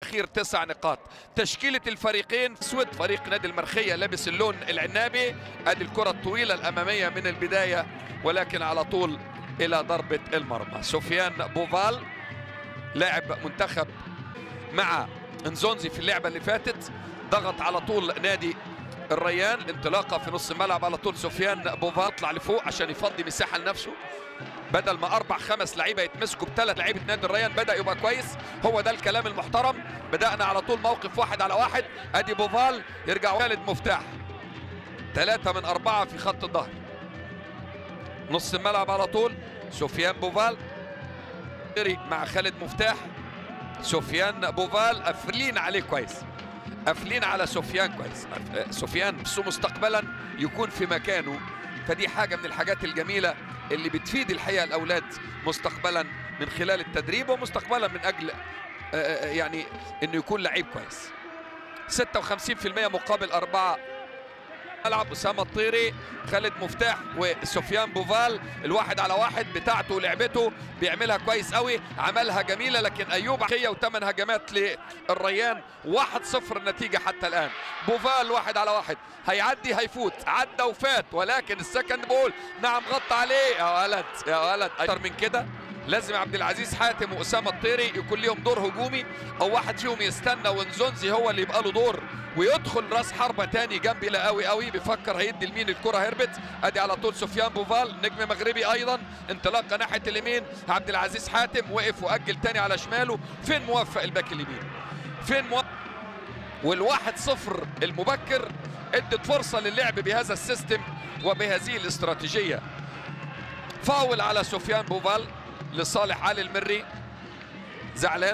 الاخير تسع نقاط تشكيله الفريقين اسود فريق نادي المرخيه لابس اللون العنابي ادي الكره الطويله الاماميه من البدايه ولكن على طول الى ضربه المرمى سفيان بوفال لاعب منتخب مع انزونزي في اللعبه اللي فاتت ضغط على طول نادي الريان انطلاقه في نص الملعب على طول سفيان بوفال يطلع لفوق عشان يفضي مساحه لنفسه بدل ما اربع خمس لعيبه يتمسكوا بثلاث لعيبه نادي الريان بدا يبقى كويس هو ده الكلام المحترم بدانا على طول موقف واحد على واحد ادي بوفال يرجع خالد مفتاح ثلاثه من اربعه في خط الظهر نص الملعب على طول سفيان بوفال مع خالد مفتاح سفيان بوفال قافلين عليه كويس قافلين على سفيان كويس سفيان نفسه مستقبلا يكون في مكانه فدي حاجه من الحاجات الجميله اللي بتفيد الحقيقه الاولاد مستقبلا من خلال التدريب ومستقبلا من اجل يعني انه يكون لعيب كويس 56% مقابل أربعة ملعب أسامة الطيري خالد مفتاح وسفيان بوفال الواحد على واحد بتاعته ولعبته بيعملها كويس قوي عملها جميلة لكن أيوب عقية وثمان هجمات للريان 1-0 النتيجة حتى الآن بوفال واحد على واحد هيعدي هيفوت عدى وفات ولكن السكند بول نعم غطى عليه يا ولد يا ولد أكتر من كده لازم عبد العزيز حاتم واسامه الطيري يكون ليهم دور هجومي او واحد فيهم يستنى ونزونزي هو اللي يبقى له دور ويدخل راس حربه تاني جنبي لا قوي قوي بيفكر هيدي لمين الكره هربت ادي على طول سفيان بوفال نجم مغربي ايضا انطلاقه ناحيه اليمين عبد العزيز حاتم وقف واجل تاني على شماله فين موفق الباك اليمين فين موفق والواحد صفر المبكر ادت فرصه للعب بهذا السيستم وبهذه الاستراتيجيه فاول على سفيان بوفال لصالح علي المري زعلان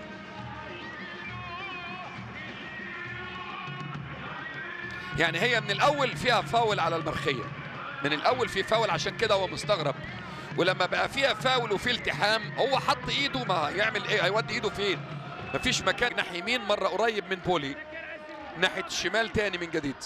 يعني هي من الاول فيها فاول على المرخيه من الاول في فاول عشان كده هو مستغرب ولما بقى فيها فاول وفي التحام هو حط ايده ما هيعمل ايه هيودي ايده فين مفيش مكان ناحيه يمين مره قريب من بولي ناحيه الشمال تاني من جديد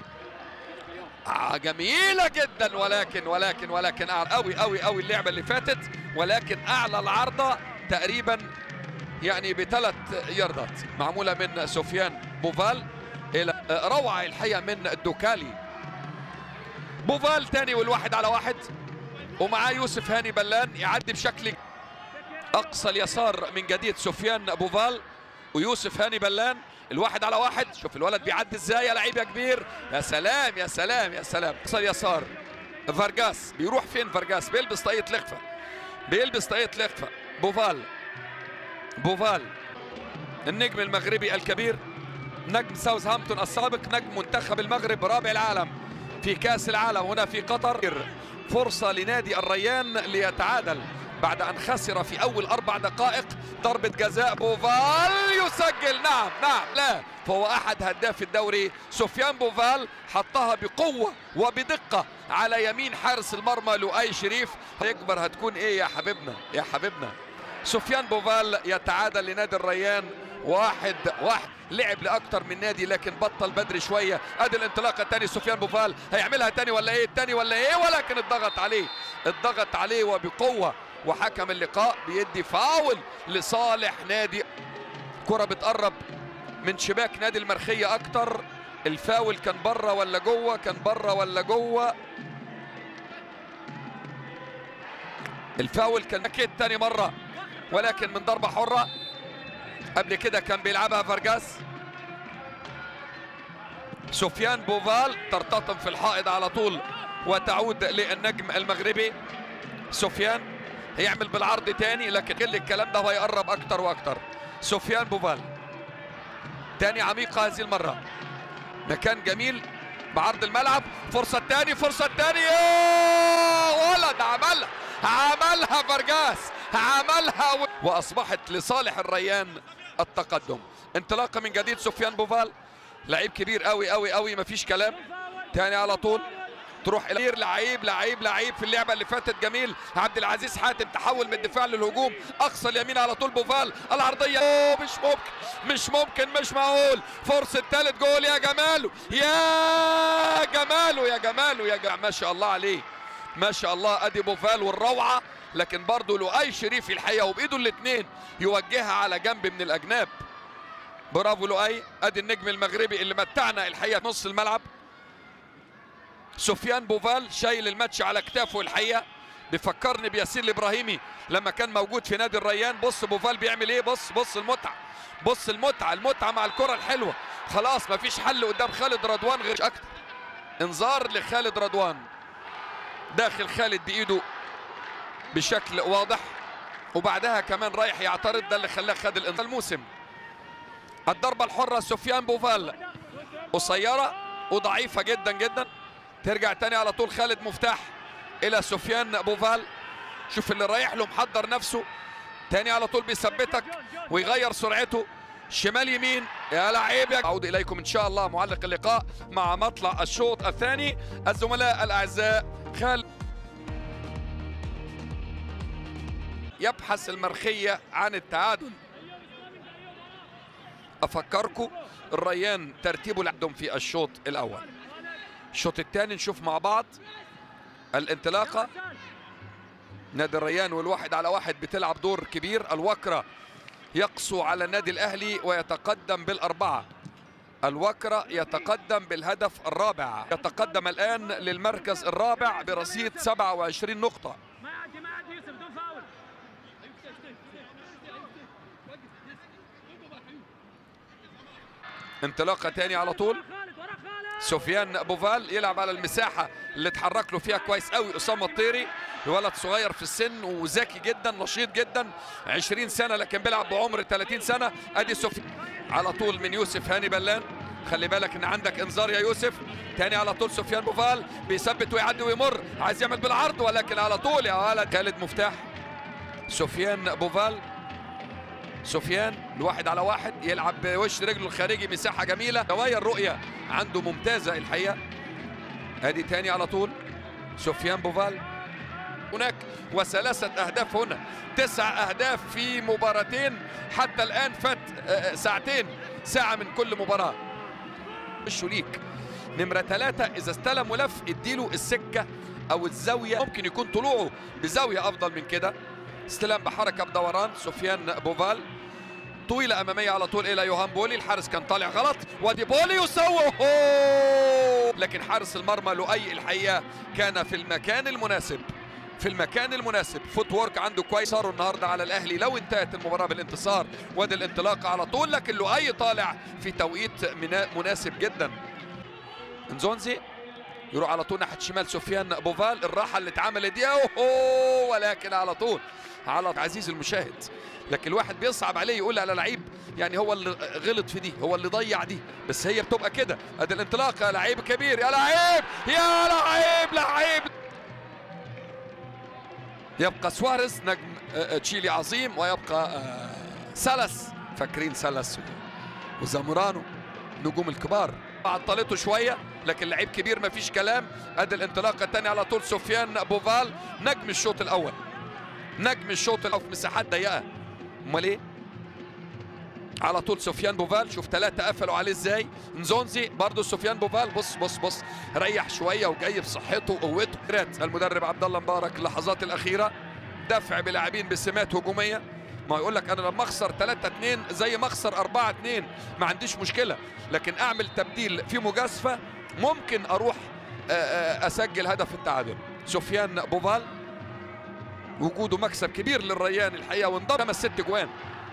آه جميلة جدا ولكن ولكن ولكن أعلى قوي قوي قوي اللعبة اللي فاتت ولكن أعلى العارضة تقريبا يعني بثلاث ياردات معمولة من سفيان بوفال إلى روعة الحقيقة من الدوكالي بوفال تاني والواحد على واحد ومعاه يوسف هاني بلان يعدي بشكل أقصى اليسار من جديد سفيان بوفال ويوسف هاني بلان الواحد على واحد شوف الولد بيعدي ازاي يا لعيب يا كبير يا سلام يا سلام يا سلام يسار يسار فارجاس بيروح فين فارجاس بيلبس طاقية لخفة بيلبس طاقية لخفة بوفال بوفال النجم المغربي الكبير نجم ساوثهامبتون السابق نجم منتخب المغرب رابع العالم في كاس العالم هنا في قطر فرصة لنادي الريان ليتعادل بعد أن خسر في أول أربع دقائق ضربة جزاء بوفال يسجل نعم نعم لا فهو أحد هداف الدوري سفيان بوفال حطها بقوة وبدقة على يمين حارس المرمى لؤي شريف يكبر هتكون إيه يا حبيبنا يا حبيبنا سفيان بوفال يتعادل لنادي الريان واحد واحد لعب لاكتر من نادي لكن بطل بدري شويه ادي الانطلاقه الثاني سفيان بوفال هيعملها تاني ولا ايه الثاني ولا ايه ولكن الضغط عليه الضغط عليه وبقوه وحكم اللقاء بيدي فاول لصالح نادي كرة بتقرب من شباك نادي المرخية أكتر الفاول كان بره ولا جوه كان بره ولا جوه الفاول كان اكيد تاني مرة ولكن من ضربة حرة قبل كده كان بيلعبها فرجاس سفيان بوفال ترتطم في الحائط على طول وتعود للنجم المغربي سفيان هيعمل بالعرض تاني لكن كل الكلام ده هيقرب اكتر واكتر سفيان بوفال تاني عميقة هذه المرة مكان جميل بعرض الملعب فرصة تاني فرصة تاني ولد عملها عملها فرجاس عملها و... واصبحت لصالح الريان التقدم انطلاقة من جديد سفيان بوفال لعيب كبير قوي قوي قوي مفيش كلام تاني على طول تروح الى لعيب لعيب لعيب في اللعبه اللي فاتت جميل عبد العزيز حاتم تحول من الدفاع للهجوم اقصى اليمين على طول بوفال العرضيه أوه مش ممكن مش ممكن مش معقول فرصه ثالث جول يا جماله يا جماله يا جماله يا جماله ما شاء الله عليه ما شاء الله ادي بوفال والروعه لكن برضه لؤي شريف الحقيقه وبايده الاثنين يوجهها على جنب من الاجناب برافو لؤي ادي النجم المغربي اللي متعنا الحقيقه نص الملعب سفيان بوفال شايل الماتش على كتافه الحقيقه بيفكرني بياسين الابراهيمي لما كان موجود في نادي الريان بص بوفال بيعمل ايه بص بص المتعه بص المتعه المتعه مع الكره الحلوه خلاص مفيش حل قدام خالد رضوان غير اكتر انذار لخالد رضوان داخل خالد بايده بشكل واضح وبعدها كمان رايح يعترض ده اللي خلاه خد الانذار الموسم الضربه الحره سفيان بوفال قصيره وضعيفه جدا جدا ترجع تاني على طول خالد مفتاح الى سفيان بوفال شوف اللي رايح له محضر نفسه تاني على طول بيثبتك ويغير سرعته شمال يمين يا لعيب اعود اليكم ان شاء الله معلق اللقاء مع مطلع الشوط الثاني الزملاء الاعزاء خالد يبحث المرخيه عن التعادل افكركم الريان ترتيبه لعبهم في الشوط الاول الشوط الثاني نشوف مع بعض الانطلاقه نادي الريان والواحد على واحد بتلعب دور كبير الوكره يقسو على النادي الاهلي ويتقدم بالاربعه الوكرة يتقدم بالهدف الرابع يتقدم الآن للمركز الرابع برصيد 27 نقطة ما يعدي ما يعدي يوسف بدون فاول انطلاقة تاني على طول ورا خالد ورا خالد سفيان بوفال يلعب على المساحة اللي اتحرك له فيها كويس قوي أسامة الطيري ولد صغير في السن وذكي جدا نشيط جدا 20 سنة لكن بيلعب بعمر 30 سنة ادي سفيان على طول من يوسف هاني بلان خلي بالك ان عندك انذار يا يوسف تاني على طول سفيان بوفال بيثبت ويعدي ويمر عايز يعمل بالعرض ولكن على طول يا ولد خالد مفتاح سفيان بوفال سفيان الواحد على واحد يلعب بوش رجله الخارجي مساحه جميله زوايا الرؤيه عنده ممتازه الحقيقه ادي تاني على طول سفيان بوفال هناك وثلاثه اهداف هنا تسع اهداف في مباراتين حتى الان فات آه، ساعتين ساعه من كل مباراه وشه ليك نمره ثلاثة إذا استلم ولف اديله السكة أو الزاوية ممكن يكون طلوعه بزاوية أفضل من كده استلام بحركة بدوران سفيان بوفال طويلة أمامية على طول إلى يوهان بولي الحارس كان طالع غلط وادي بولي يسوي أوه! لكن حارس المرمى لؤي الحقيقة كان في المكان المناسب في المكان المناسب فوت وورك عنده كويس صاروا النهارده على الاهلي لو انتهت المباراه بالانتصار وادي الانطلاقه على طول لكن لؤي طالع في توقيت منا- مناسب جدا نزونزي يروح على طول ناحيه شمال سفيان بوفال الراحه اللي اتعملت دي اوه ولكن على طول على عزيز المشاهد لكن الواحد بيصعب عليه يقول على لعيب يعني هو اللي غلط في دي هو اللي ضيع دي بس هي بتبقى كده ادي الانطلاقه لعيب كبير يا لعيب يا لعيب لعيب يبقى سواريز نجم آه، آه، تشيلي عظيم ويبقى آه، سلس فاكرين سلس وزامورانو نجوم الكبار عطلته شويه لكن لعيب كبير ما فيش كلام ادي الانطلاقه الثانيه على طول سفيان بوفال نجم الشوط الاول نجم الشوط الاول في مساحات ضيقه امال ايه على طول سفيان بوفال شوف ثلاثة قفلوا عليه ازاي نزونزي برضه سفيان بوفال بص بص بص ريح شوية وجاي بصحته وقوته رات المدرب عبد الله مبارك اللحظات الأخيرة دفع بلاعبين بسمات هجومية ما يقول لك انا لما اخسر 3 2 زي ما اخسر 4 2 ما عنديش مشكله لكن اعمل تبديل في مجازفه ممكن اروح آه، آه، اسجل هدف التعادل سفيان بوفال وجوده مكسب كبير للريان الحقيقه وانضم خمس ست جوان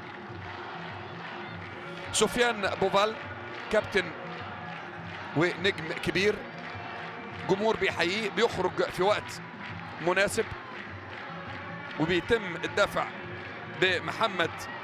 سفيان بوفال كابتن ونجم كبير جمهور بيحييه بيخرج في وقت مناسب وبيتم الدفع بمحمد